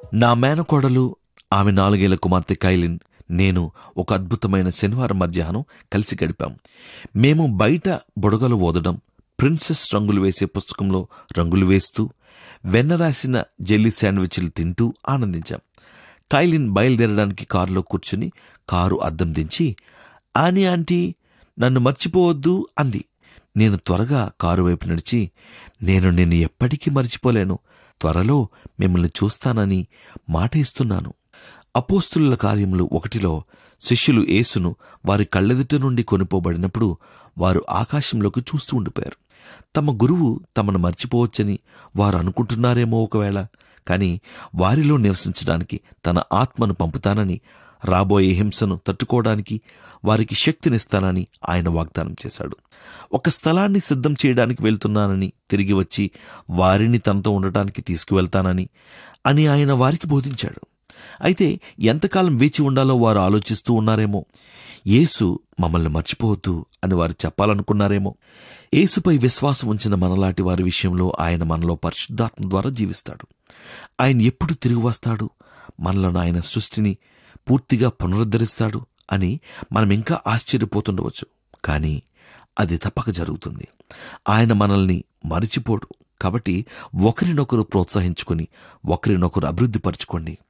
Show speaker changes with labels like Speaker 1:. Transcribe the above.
Speaker 1: నా మేనకోడలు ఆమె నాలుగేళ్ల కుమార్తె కైలిన్ నేను ఒక అద్భుతమైన శనివారం మధ్యాహ్నం కలిసి గడిపాం మేము బయట బుడగలు ఓదడం ప్రిన్సెస్ రంగులు వేసే పుస్తకంలో రంగులు వేస్తూ వెన్న రాసిన జెల్లీ శాండ్విచ్లు తింటూ ఆనందించాం కైలిన్ బయలుదేరడానికి కారులో కూర్చుని కారు అద్దం దించి ఆని ఆంటీ నన్ను మర్చిపోవద్దు అంది నేను త్వరగా కారు వైపు నడిచి నేను నిన్ను ఎప్పటికీ మర్చిపోలేను త్వరలో మిమ్మల్ని చూస్తానని మాట ఇస్తున్నాను అపోస్తుల కార్యములు ఒకటిలో శిష్యులు యేసును వారి కళ్ళెదుట నుండి కొనిపోబడినప్పుడు వారు ఆకాశంలోకి చూస్తూ ఉండిపోయారు తమ గురువు తమను మర్చిపోవచ్చని వారు అనుకుంటున్నారేమో ఒకవేళ కాని వారిలో నివసించడానికి తన ఆత్మను పంపుతానని రాబోయే హింసను తట్టుకోవడానికి వారికి శక్తినిస్తానని ఆయన వాగ్దానం చేశాడు ఒక స్థలాన్ని సిద్ధం చేయడానికి వెళ్తున్నానని తిరిగి వచ్చి వారిని తనతో ఉండటానికి తీసుకువెళ్తానని అని ఆయన వారికి బోధించాడు అయితే ఎంతకాలం వేచి ఉండాలో వారు ఆలోచిస్తూ ఉన్నారేమో యేసు మమ్మల్ని మర్చిపోవద్దు అని వారు చెప్పాలనుకున్నారేమో యేసుపై విశ్వాసం ఉంచిన మనలాంటి వారి విషయంలో ఆయన మనలో పరిశుద్ధాత్మ ద్వారా జీవిస్తాడు ఆయన ఎప్పుడు తిరిగి వస్తాడు మనలను ఆయన సృష్టిని పూర్తిగా పునరుద్ధరిస్తాడు అని మనం ఇంకా ఆశ్చర్యపోతుండవచ్చు కానీ అది తప్పక జరుగుతుంది ఆయన మనల్ని మరిచిపోడు కాబట్టి ఒకరినొకరు ప్రోత్సహించుకొని ఒకరినొకరు అభివృద్ధి పరచుకోండి